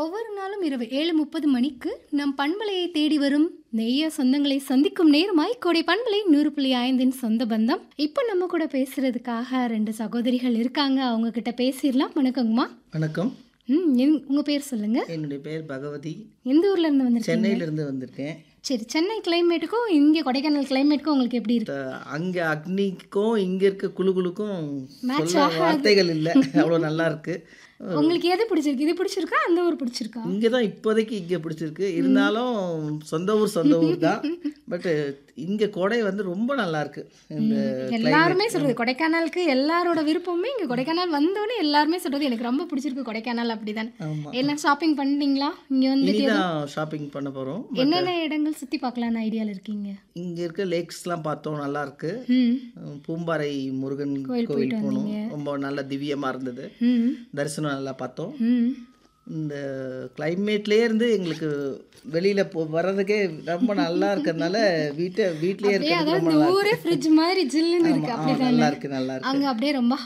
ஒவ்வொரு நாளும் இரவு ஏழு முப்பது மணிக்கு நம் பண்பலையை தேடி வரும் நெய்ய சொந்தங்களை சந்திக்கும் நேரமாய் கோடை பண்பலை நூறு புள்ளி ஐந்தின் சொந்த பந்தம் இப்போ நம்ம கூட பேசுறதுக்காக ரெண்டு சகோதரிகள் இருக்காங்க அவங்க கிட்ட பேசிடலாம் வணக்கங்கம்மா வணக்கம் ம் என்- உங்க பேர் சொல்லுங்க என்னுடைய பேர் பகவதி எந்த ஊர்ல இருந்து வந்திருக்கீங்க சென்னையிலிருந்து வந்திருக்கேன் சரி சென்னை கிளைமேட்டுக்கும் இங்கே கொடைக்கானல் கிளைமேட்டுக்கும் உங்களுக்கு எப்படி இருக்கு த- அங்க அக்னிக்கும் இங்க இருக்க குளுகுளுக்கும் சொல்ல வார்த்தைகள் இல்லை அவ்வளோ நல்லா இருக்கு உங்களுக்கு எது பிடிச்சிருக்கு இது பிடிச்சிருக்கா அந்த ஊர் பிடிச்சிருக்கா இங்கே தான் இப்போதைக்கு இங்கே பிடிச்சிருக்கு இருந்தாலும் சொந்த ஊர் சொந்த ஊர் தான் பட் இங்கே கொடை வந்து ரொம்ப நல்லா இருக்கு இந்த எல்லாருமே சொல்றது கொடைக்கானலுக்கு எல்லாரோட விருப்பமுமே இங்க கொடைக்கானல் வந்தோடனே எல்லாருமே சொல்றது எனக்கு ரொம்ப பிடிச்சிருக்கு கொடைக்கானல் அப்படிதான் ஆமாம் எல்லாம் ஷாப்பிங் பண்ணிட்டீங்களா இங்க வந்து இனிதான் ஷாப்பிங் பண்ண போகிறோம் என்னென்ன இடங்கள் சுத்தி பார்க்கலாம்னு ஐடியால இருக்கீங்க இங்கே இருக்க லேக்ஸ்லாம் பார்த்தோம் நல்லா இருக்கு ம் உம், பூம்பாறை முருகன் கோவில் போனோம் ரொம்ப நல்ல திவ்யமாக இருந்தது ம் தரிசனம் நல்லா பார்த்தோம் ம் இந்த கிளைமேட்லேயே இருந்து எங்களுக்கு வெளியில போ வர்றதுக்கே ரொம்ப நல்லா இருக்கிறதுனால வீட்டை வீட்லயே அப்படியே இருக்கிறது அதாவது ரொம்ப இந்த நல்லா ஊரே ஃப்ரிட்ஜ் மாதிரி ஜில்லுன்னு இருக்கு ஆமா, ஆ, நல்லா இருக்கு நல்லா இருக்கு அங்க அப்படியே ரொம்ப